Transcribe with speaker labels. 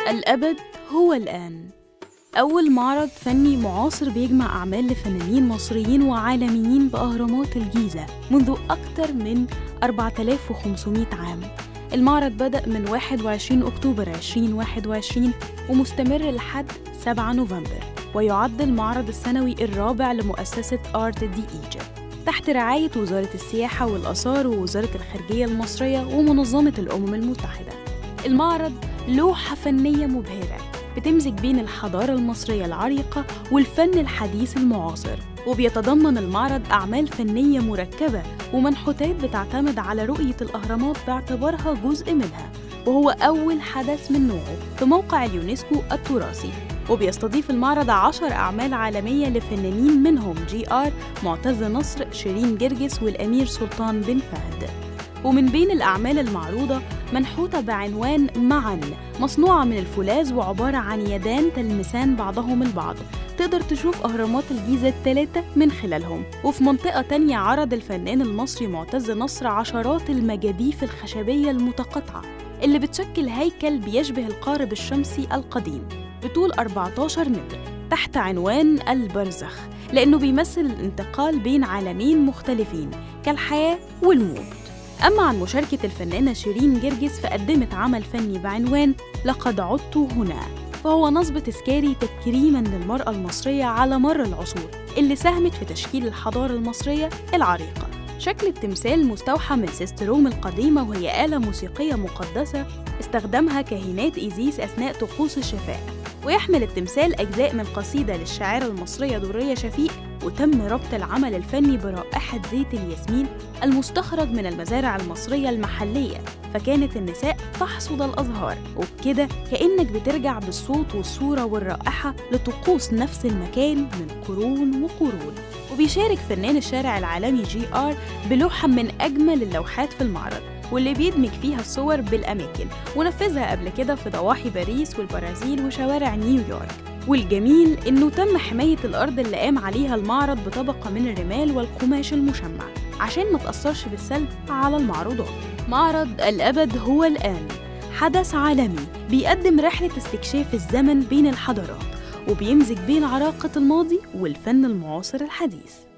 Speaker 1: الأبد هو الآن أول معرض فني معاصر بيجمع أعمال لفنانين مصريين وعالميين بأهرامات الجيزة منذ أكثر من 4500 عام المعرض بدأ من 21 أكتوبر 2021 ومستمر لحد 7 نوفمبر ويعد المعرض السنوي الرابع لمؤسسة آرت دي إيجيبت تحت رعاية وزارة السياحة والآثار ووزارة الخارجية المصرية ومنظمة الأمم المتحدة المعرض لوحة فنية مبهرة بتمزج بين الحضارة المصرية العريقة والفن الحديث المعاصر وبيتضمن المعرض أعمال فنية مركبة ومنحوتات بتعتمد على رؤية الأهرامات باعتبارها جزء منها وهو أول حدث من نوعه في موقع اليونسكو التراثي وبيستضيف المعرض عشر أعمال عالمية لفنانين منهم جي آر معتز نصر شيرين جرجس والأمير سلطان بن فهد ومن بين الأعمال المعروضة منحوتة بعنوان معا مصنوعة من الفولاذ وعبارة عن يدان تلمسان بعضهم البعض تقدر تشوف أهرامات الجيزة الثلاثة من خلالهم وفي منطقة تانية عرض الفنان المصري معتز نصر عشرات المجاديف الخشبية المتقاطعة اللي بتشكل هيكل بيشبه القارب الشمسي القديم بطول 14 متر تحت عنوان البرزخ لأنه بيمثل الانتقال بين عالمين مختلفين كالحياة والموت أما عن مشاركة الفنانة شيرين جرجس فقدمت عمل فني بعنوان لقد عدت هنا فهو نصب تذكاري تكريما للمرأة المصرية على مر العصور اللي ساهمت في تشكيل الحضارة المصرية العريقة شكل التمثال مستوحى من سيست روم القديمة وهي آلة موسيقية مقدسة استخدمها كاهنات إيزيس أثناء طقوس الشفاء ويحمل التمثال أجزاء من قصيدة للشاعرة المصرية درية شفيق وتم ربط العمل الفني برائحة زيت الياسمين المستخرج من المزارع المصرية المحلية فكانت النساء تحصد الأزهار وبكده كأنك بترجع بالصوت والصورة والرائحة لطقوس نفس المكان من قرون وقرون وبيشارك فنان الشارع العالمي جي آر بلوحة من أجمل اللوحات في المعرض واللي بيدمج فيها الصور بالأماكن ونفذها قبل كده في ضواحي باريس والبرازيل وشوارع نيويورك والجميل إنه تم حماية الأرض اللي قام عليها المعرض بطبقة من الرمال والقماش المشمع عشان ما تأثرش بالسلب على المعروضات معرض الأبد هو الآن حدث عالمي بيقدم رحلة استكشاف الزمن بين الحضارات وبيمزج بين عراقة الماضي والفن المعاصر الحديث